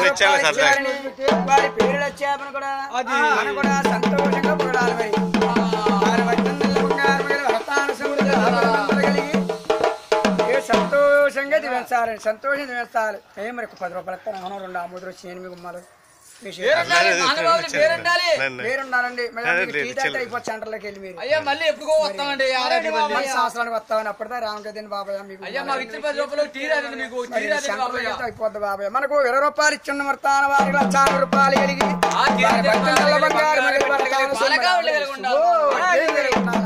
తెచ్చాను సరదా వారి పేరు వచ్చాపని కూడా మనం కూడా సంతోషంగా పొగడాలి మరి వారి వచనంలో బంగారం కలిగి వరతాన సముద్రం ఆభరణములు కలిగి ఏ సంతోషంగా దివేస్తారండి సంతోషం దివేస్తారు ఏం మరి ఒక పది రూపాయలు ఇస్తాను అవును రెండు ఆమూదులు వచ్చి ఎనిమిది గుమ్మాలు పేరున్నారండి అయిపోతుంది సెంటర్లోకి వెళ్ళి మీరు అయ్యా మళ్ళీ ఎప్పుడు వస్తామండి మళ్ళీ సంవత్సరానికి వస్తామని అప్పటిదా రామకదండి బాబాయ్ మీకు అయ్యా మాకు ఇచ్చిన పది రూపాయలు టీ రాదండి మీకు టీ మరి రాదండి సెంటర్లో బాబయ్య. వెళ్తే అయిపోద్ది బాబాయ్ మనకు ఇరవై రూపాయలు ఇచ్చిన వర్తాన వారికి లక్ష రూపాయలు కలిగి ఆ టీ వారి రాదండి, భక్తుల బాబయ్య, బంగారు బంగారు మగిలి బట్టలు కలిగి, వర్తాన పాలకావులు కలిగి ఉండాలి. ఓ, ఏం కలిగి ఉండాలి?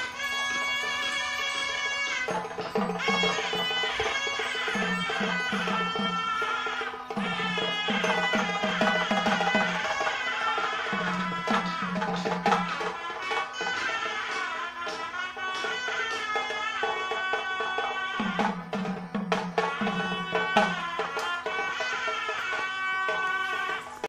ఆ